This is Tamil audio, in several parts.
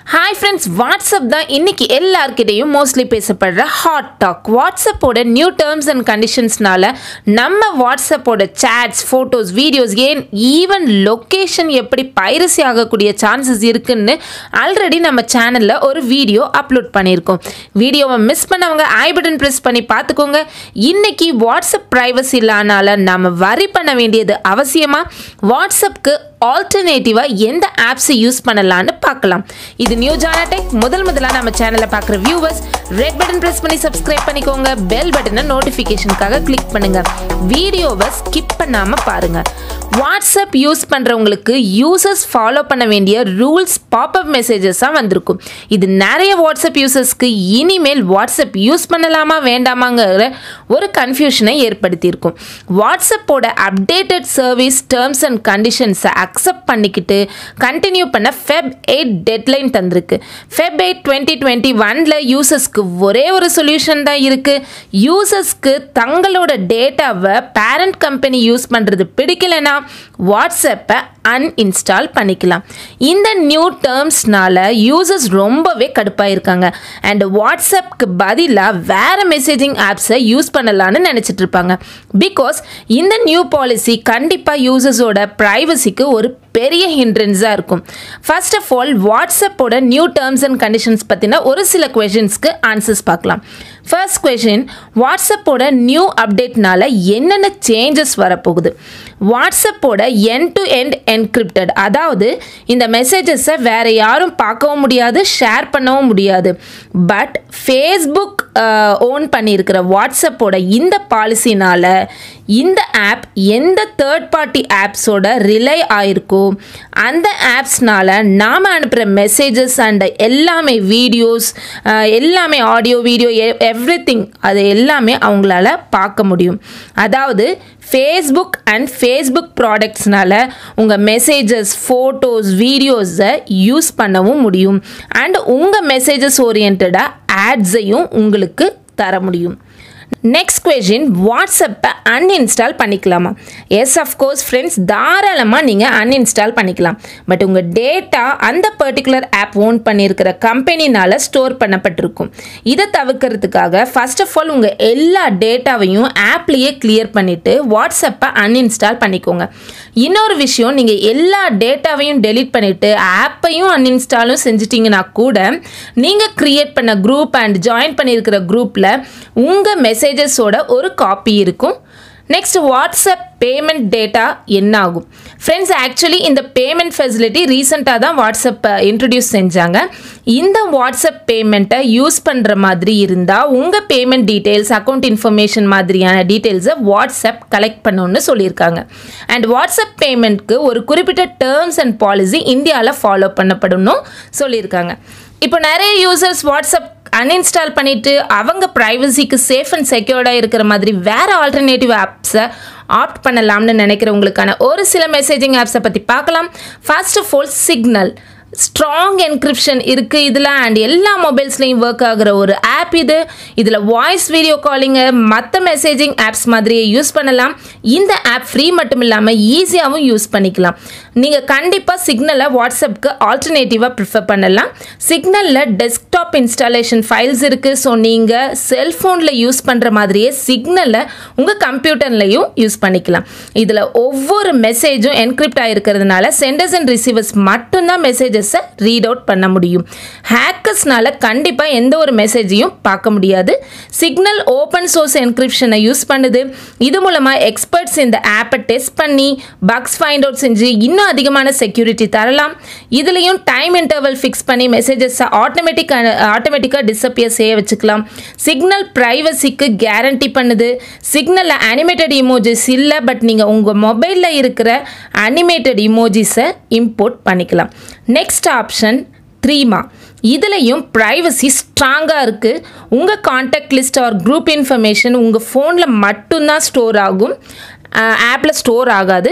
ஹாய் ஃப்ரெண்ட்ஸ் வாட்ஸ்அப் தான் இன்னைக்கு எல்லார்கிட்டையும் மோஸ்ட்லி பேசப்படுற ஹாட் டாக் வாட்ஸ்அப்போட நியூ டேர்ம்ஸ் அண்ட் கண்டிஷன்ஸ்னால நம்ம வாட்ஸ்அப்போட சேட்ஸ் ஃபோட்டோஸ் வீடியோஸ் ஏன் ஈவன் லொக்கேஷன் எப்படி பைரசி ஆகக்கூடிய சான்சஸ் இருக்குன்னு ஆல்ரெடி நம்ம சேனலில் ஒரு வீடியோ அப்லோட் பண்ணியிருக்கோம் வீடியோவை மிஸ் பண்ணவங்க ஐ பட்டன் ப்ரெஸ் பண்ணி பார்த்துக்கோங்க இன்னைக்கு வாட்ஸ்அப் ப்ரைவசி இல்லாதனால நம்ம வரி பண்ண வேண்டியது அவசியமா வாட்ஸ்அப்க்கு ஆல்டர்னேட்டிவாக எந்த ஆப்ஸை யூஸ் பண்ணலான்னு பார்க்கலாம் இது நியூ ஜானாடெக் முதல் முதலாக நம்ம சேனலை பார்க்குற வியூவர்ஸ் ரெட் பட்டன் ப்ரெஸ் பண்ணி சப்ஸ்கிரைப் பண்ணிக்கோங்க பெல் பட்டனை நோட்டிஃபிகேஷனுக்காக கிளிக் பண்ணுங்க வீடியோவை ஸ்கிப் பண்ணாமல் பாருங்க வாட்ஸ்அப் யூஸ் பண்ணுறவங்களுக்கு யூசர்ஸ் ஃபாலோ பண்ண வேண்டிய ரூல்ஸ் பாப்அப் மெசேஜஸாக வந்திருக்கும் இது நிறைய வாட்ஸ்அப் யூசர்ஸ்க்கு இனிமேல் வாட்ஸ்அப் யூஸ் பண்ணலாமா வேண்டாமாங்கிற ஒரு கன்ஃபியூஷனை ஏற்படுத்தியிருக்கும் வாட்ஸ்அப்போட அப்டேட்டட் சர்வீஸ் டேர்ம்ஸ் அண்ட் கண்டிஷன்ஸை அக்செப்ட் பண்ணிக்கிட்டு கண்டினியூ பண்ண ஃபெப் எயிட் டெட்லைன் தந்திருக்கு ஃபெப் எயிட் டுவெண்ட்டி டுவெண்ட்டி ஒனில் யூசர்ஸ்க்கு ஒரே ஒரு சொல்யூஷன் தான் இருக்குது யூசர்ஸ்க்கு தங்களோட டேட்டாவை பேரண்ட் கம்பெனி யூஸ் பண்ணுறது பிடிக்கலைன்னா வாட்ஸ்அப்பை அன்இன்ஸ்டால் பண்ணிக்கலாம் இந்த நியூ டேர்ம்ஸ்னால யூசர்ஸ் ரொம்பவே கடுப்பாக இருக்காங்க அண்ட் வாட்ஸ்அப்க்கு பதிலாக வேறு மெசேஜிங் ஆப்ஸை யூஸ் பண்ணலான்னு நினச்சிட்டு இருப்பாங்க பிகாஸ் இந்த நியூ பாலிசி கண்டிப்பாக யூசர்ஸோட ப்ரைவசிக்கு ஒரு பெரிய ஹிண்ட்ரன்ஸாக இருக்கும் ஃபர்ஸ்ட் ஆஃப் ஆல் வாட்ஸ்அப்போட நியூ டேர்ம்ஸ் அண்ட் கண்டிஷன்ஸ் பற்றின ஒரு சில கொஷின்ஸ்க்கு ஆன்சர்ஸ் பார்க்கலாம் ஃபர்ஸ்ட் கொஷின் வாட்ஸ்அப்போட நியூ அப்டேட்னால என்னென்ன சேஞ்சஸ் வரப்போகுது வாட்ஸ்அப்போட என் டு எண்ட் என்கிரிப்டட் அதாவது இந்த மெசேஜஸை வேறு யாரும் பார்க்கவும் முடியாது ஷேர் பண்ணவும் முடியாது பட் ஃபேஸ்புக் ஓன் பண்ணியிருக்கிற வாட்ஸ்அப்போட இந்த பாலிசினால் இந்த ஆப் எந்த தேர்ட் பார்ட்டி ஆப்ஸோட ரிலை ஆயிருக்கோ அந்த ஆப்ஸ்னால நாம் அனுப்புகிற மெசேஜஸ் அண்ட் எல்லாமே வீடியோஸ் எல்லாமே ஆடியோ வீடியோ எவ்ரி திங் அது எல்லாமே அவங்களால பார்க்க முடியும் அதாவது ஃபேஸ்புக் அண்ட் ஃபேஸ்புக் ப்ராடக்ட்ஸ்னால உங்கள் மெசேஜஸ் ஃபோட்டோஸ் வீடியோஸை யூஸ் பண்ணவும் முடியும் அண்ட் உங்கள் மெசேஜஸ் ஓரியன்டாக ஆட்ஸையும் உங்களுக்கு தர முடியும் நெக்ஸ்ட் கொஷின் வாட்ஸ்அப்பை அன்இன்ஸ்டால் பண்ணிக்கலாமா எஸ் அஃப்கோர்ஸ் ஃப்ரெண்ட்ஸ் தாராளமாக நீங்கள் அன்இன்ஸ்டால் பண்ணிக்கலாம் பட் உங்கள் டேட்டா அந்த பர்டிகுலர் ஆப் ஓன் பண்ணியிருக்கிற கம்பெனினால் ஸ்டோர் பண்ணப்பட்டிருக்கும் இதை தவிர்க்கிறதுக்காக ஃபர்ஸ்ட் ஆஃப் ஆல் உங்கள் எல்லா டேட்டாவையும் ஆப்லேயே கிளியர் பண்ணிவிட்டு வாட்ஸ்அப்பை அன்இன்ஸ்டால் பண்ணிக்கோங்க இன்னொரு விஷயம் நீங்கள் எல்லா டேட்டாவையும் டெலீட் பண்ணிவிட்டு ஆப்பையும் அன்இன்ஸ்டாலும் செஞ்சிட்டிங்கன்னா கூட நீங்கள் க்ரியேட் பண்ண குரூப் அண்ட் ஜாயின் பண்ணியிருக்கிற குரூப்பில் உங்கள் மெசேஜஸோட ஒரு காப்பி இருக்கும் நெக்ஸ்ட் வாட்ஸ்அப் பேமெண்ட் டேட்டா என்ன ஆகும் ஃப்ரெண்ட்ஸ் ஆக்சுவலி இந்த பேமெண்ட் ஃபெசிலிட்டி ரீசெண்டாக தான் வாட்ஸ்அப் இன்ட்ரடியூஸ் செஞ்சாங்க இந்த வாட்ஸ்அப் பேமெண்ட்டை யூஸ் பண்ணுற மாதிரி இருந்தால் உங்கள் பேமெண்ட் டீட்டெயில்ஸ் அக்கௌண்ட் இன்ஃபர்மேஷன் மாதிரியான டீட்டெயில்ஸை வாட்ஸ்அப் கலெக்ட் பண்ணணும்னு சொல்லியிருக்காங்க அண்ட் வாட்ஸ்அப் பேமெண்ட்க்கு ஒரு குறிப்பிட்ட டேர்ம்ஸ் அண்ட் பாலிசி இந்தியாவில் ஃபாலோ பண்ணப்படணும் சொல்லியிருக்காங்க இப்போ நிறைய யூசர்ஸ் வாட்ஸ்அப் அன்இன்ஸ்டால் பண்ணிவிட்டு அவங்க ப்ரைவசிக்கு சேஃப் அண்ட் செக்யூர்டாக இருக்கிற மாதிரி வேறு ஆல்டர்னேட்டிவ் ஆப்ஸை ஆப்ட் பண்ணலாம்னு நினைக்கிறவங்களுக்கான ஒரு சில மெசேஜிங் ஆப்ஸை பற்றி பார்க்கலாம் first of all Signal strong encryption இருக்குது இதில் அண்ட் எல்லா மொபைல்ஸ்லையும் ஒர்க் ஆகுற ஒரு ஆப் இது இதில் வாய்ஸ் வீடியோ காலிங்கை மற்ற மெசேஜிங் ஆப்ஸ் மாதிரியே யூஸ் பண்ணலாம் இந்த ஆப் ஃப்ரீ மட்டும் இல்லாமல் ஈஸியாகவும் யூஸ் பண்ணிக்கலாம் நீங்கள் கண்டிப்பாக சிக்னலை வாட்ஸ்அப்க்கு ஆல்டர்னேட்டிவாக ப்ரிஃபர் பண்ணலாம் சிக்னலில் டெஸ்க்டாப் இன்ஸ்டாலேஷன் ஃபைல்ஸ் இருக்குது ஸோ நீங்கள் செல்ஃபோனில் யூஸ் பண்ணுற மாதிரியே சிக்னலை உங்கள் கம்ப்யூட்டர்லையும் யூஸ் பண்ணிக்கலாம் இதில் ஒவ்வொரு மெசேஜும் என்கிரிப்ட் ஆகிருக்கிறதுனால சென்டர்ஸ் அண்ட் ரிசீவர்ஸ் மட்டும்தான் மெசேஜ் மெசேஜஸை ரீட் அவுட் பண்ண முடியும் ஹேக்கர்ஸ்னால கண்டிப்பாக எந்த ஒரு மெசேஜையும் பார்க்க முடியாது சிக்னல் ஓப்பன் சோர்ஸ் என்கிரிப்ஷனை யூஸ் பண்ணுது இது மூலமாக எக்ஸ்பர்ட்ஸ் இந்த ஆப்பை டெஸ்ட் பண்ணி பக்ஸ் ஃபைண்ட் அவுட் செஞ்சு இன்னும் அதிகமான செக்யூரிட்டி தரலாம் இதுலேயும் டைம் இன்டர்வல் ஃபிக்ஸ் பண்ணி மெசேஜஸை ஆட்டோமேட்டிக் ஆட்டோமேட்டிக்காக டிஸப்பியர் செய்ய வச்சுக்கலாம் சிக்னல் ப்ரைவசிக்கு கேரண்டி பண்ணுது சிக்னலில் அனிமேட்டட் இமோஜிஸ் இல்லை பட் நீங்கள் உங்கள் மொபைலில் இருக்கிற அனிமேட்டட் இமோஜிஸை இம்போர்ட் பண்ணிக்கலாம் நெக்ஸ்ட் ஆப்ஷன் த்ரீமா இதுலேயும் ப்ரைவசி ஸ்ட்ராங்காக இருக்குது உங்கள் contact list or group information உங்கள் ஃபோனில் மட்டும்தான் ஸ்டோர் ஆகும் ஆப்பில் ஸ்டோர் ஆகாது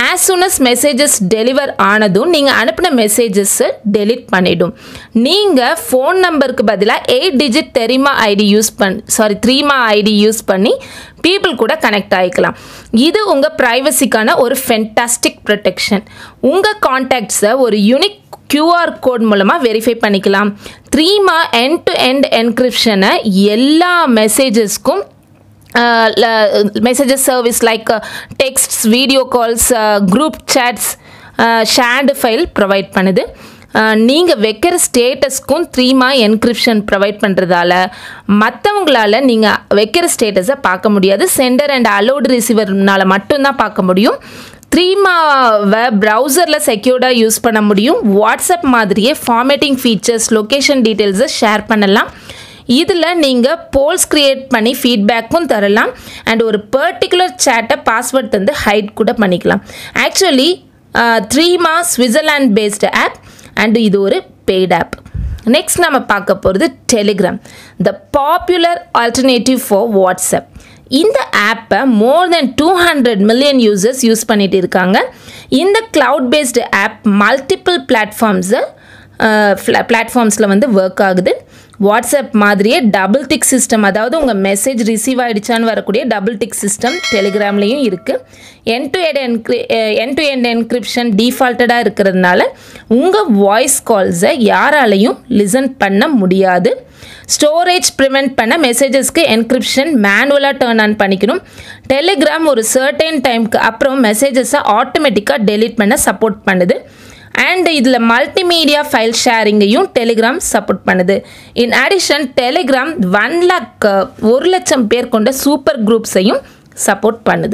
as soon as messages deliver ஆனதும் நீங்கள் அனுப்பின மெசேஜஸை டெலிட் பண்ணிடும் நீங்கள் ஃபோன் நம்பருக்கு பதிலாக எயிட் டிஜிட் தெரியுமா ஐடி யூஸ் பண் சாரி த்ரீமா ஐடி யூஸ் பண்ணி பீப்புள் கூட கனெக்ட் ஆகிக்கலாம் இது உங்கள் ப்ரைவசிக்கான ஒரு ஃபென்டாஸ்டிக் ப்ரொடெக்ஷன் உங்கள் காண்டாக்ட்ஸை ஒரு யூனிக் கியூஆர் கோட் மூலமாக வெரிஃபை பண்ணிக்கலாம் த்ரீமா எண்ட் டு எண்ட் என்கிரிப்ஷனை எல்லா மெசேஜஸ்க்கும் messages service like texts video calls group chats shared file provide பண்ணுது நீங்கள் வைக்கிற ஸ்டேட்டஸ்க்கும் த்ரீமா என்கிரிப்ஷன் ப்ரொவைட் பண்ணுறதால மற்றவங்களால நீங்கள் வைக்கிற ஸ்டேட்டஸை பார்க்க முடியாது சென்டர் அண்ட் அலோடு ரிசீவர்னால மட்டும்தான் பார்க்க முடியும் த்ரீமாவை ப்ரௌசரில் செக்யூர்டாக யூஸ் பண்ண முடியும் வாட்ஸ்அப் மாதிரியே ஃபார்மேட்டிங் ஃபீச்சர்ஸ் லொக்கேஷன் டீட்டெயில்ஸை ஷேர் பண்ணலாம் இதில் நீங்கள் போல்ஸ் க்ரியேட் பண்ணி ஃபீட்பேக்கும் தரலாம் அண்ட் ஒரு பர்டிகுலர் சேட்டை பாஸ்வேர்ட் தந்து ஹைட் கூட பண்ணிக்கலாம் actually Threema Switzerland based app and இது ஒரு பெய்ட் ஆப் நெக்ஸ்ட் நம்ம பார்க்க போகிறது Telegram the popular alternative for WhatsApp இந்த ஆப்பை more than two hundred million users use பண்ணிட்டு இருக்காங்க இந்த க்ளவுட் பேஸ்டு ஆப் மல்டிபிள் பிளாட்ஃபார்ம்ஸை பிளாட்ஃபார்ம்ஸில் வந்து ஒர்க் ஆகுது வாட்ஸ்அப் மாதிரியே டபுள் டிக் சிஸ்டம் அதாவது உங்கள் மெசேஜ் ரிசீவ் ஆகிடுச்சான்னு வரக்கூடிய டபுள் டிக் சிஸ்டம் டெலிகிராம்லேயும் இருக்குது என் டு எட் என்க்ரி என் டு எண்ட் என்கிரிப்ஷன் டிஃபால்ட்டடாக இருக்கிறதுனால உங்கள் வாய்ஸ் கால்ஸை யாராலையும் லிசன் பண்ண முடியாது ஸ்டோரேஜ் ப்ரிவெண்ட் பண்ண மெசேஜஸ்க்கு என்கிரிப்ஷன் மேனுவலாக டேர்ன் ஆன் பண்ணிக்கணும் டெலிகிராம் ஒரு சர்டைன் டைம்க்கு அப்புறம் மெசேஜஸை ஆட்டோமேட்டிக்காக டெலீட் பண்ண சப்போர்ட் பண்ணுது அண்ட் இதில் மல்டிமீடியா ஃபைல் ஷேரிங்கையும் டெலிகிராம் சப்போர்ட் பண்ணுது in addition Telegram one lakh ஒரு லட்சம் பேர் கொண்ட சூப்பர் குரூப்ஸையும் சப்போர்ட் பண்ணுது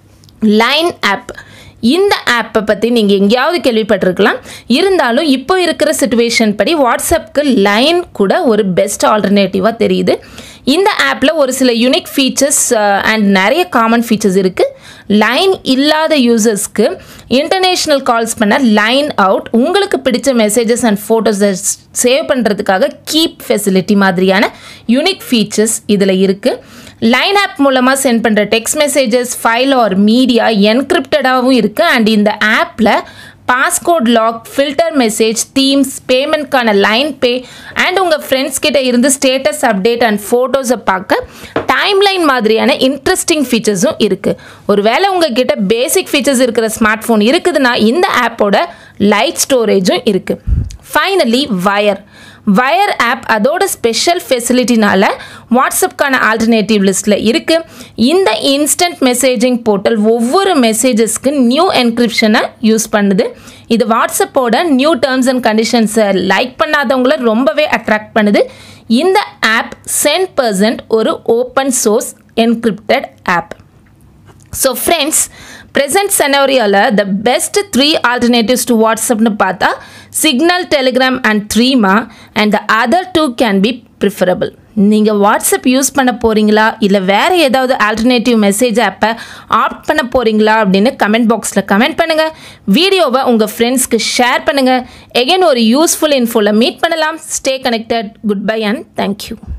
லைன் ஆப் இந்த ஆப்பை பற்றி நீங்கள் எங்கேயாவது கேள்விப்பட்டிருக்கலாம் இருந்தாலும் இப்போ இருக்கிற சுச்சுவேஷன் படி வாட்ஸ்அப்புக்கு லைன் கூட ஒரு பெஸ்ட் ஆல்டர்னேட்டிவாக தெரியுது இந்த ஆப்பில் ஒரு சில யூனிக் ஃபீச்சர்ஸ் அண்ட் நிறைய காமன் ஃபீச்சர்ஸ் இருக்குது லைன் இல்லாத யூசர்ஸ்க்கு இன்டர்நேஷ்னல் கால்ஸ் பண்ண லைன் அவுட் உங்களுக்கு பிடிச்ச மெசேஜஸ் அண்ட் ஃபோட்டோஸை சேவ் பண்ணுறதுக்காக கீப் ஃபெசிலிட்டி மாதிரியான யூனிக் ஃபீச்சர்ஸ் இதில் இருக்குது லைன் ஆப் மூலமாக சென்ட் பண்ணுற text messages file or media என்கிரிப்டடாகவும் இருக்குது அண்ட் இந்த ஆப்பில் passcode lock filter message themes பேமெண்ட்கான லைன் பே அண்ட் உங்கள் ஃப்ரெண்ட்ஸ் கிட்ட இருந்து ஸ்டேட்டஸ் அப்டேட் அண்ட் ஃபோட்டோஸை பார்க்க டைம்லைன் மாதிரியான இன்ட்ரெஸ்டிங் ஃபீச்சர்ஸும் இருக்குது ஒருவேளை உங்ககிட்ட பேசிக் ஃபீச்சர்ஸ் இருக்கிற ஸ்மார்ட் ஃபோன் இருக்குதுன்னா இந்த ஆப்போட லைட் ஸ்டோரேஜும் இருக்குது ஃபைனலி வயர் வயர் ஆப் அதோட ஸ்பெஷல் ஃபெசிலிட்டினால வாட்ஸ்அப்கான ஆல்டர்னேட்டிவ் லிஸ்ட்டில் இருக்குது இந்த இன்ஸ்டன்ட் மெசேஜிங் போர்ட்டல் ஒவ்வொரு மெசேஜஸ்க்கு நியூ என்கிரிப்ஷனை யூஸ் பண்ணுது இது வாட்ஸ்அப்போட நியூ டேர்ம்ஸ் அண்ட் கண்டிஷன்ஸை லைக் பண்ணாதவங்கள ரொம்பவே அட்ராக்ட் பண்ணுது இந்த ஆப் சென்ட் பர்சன்ட் ஒரு open source encrypted app so friends present செனோரியாவில் the best three alternatives to வாட்ஸ்அப்னு பார்த்தா Signal Telegram and Threema and the other two can be preferable நீங்கள் வாட்ஸ்அப் யூஸ் பண்ண போகிறீங்களா இல்லை வேறு ஏதாவது ஆல்டர்னேட்டிவ் மெசேஜ் ஆப்பை ஆப்ட் பண்ண போகிறீங்களா அப்படின்னு கமெண்ட் பாக்ஸில் கமெண்ட் பண்ணுங்கள் வீடியோவை உங்கள் ஃப்ரெண்ட்ஸ்க்கு ஷேர் பண்ணுங்கள் எகைன் ஒரு யூஸ்ஃபுல் இன்ஃபோவில் மீட் பண்ணலாம் stay connected good bye and thank you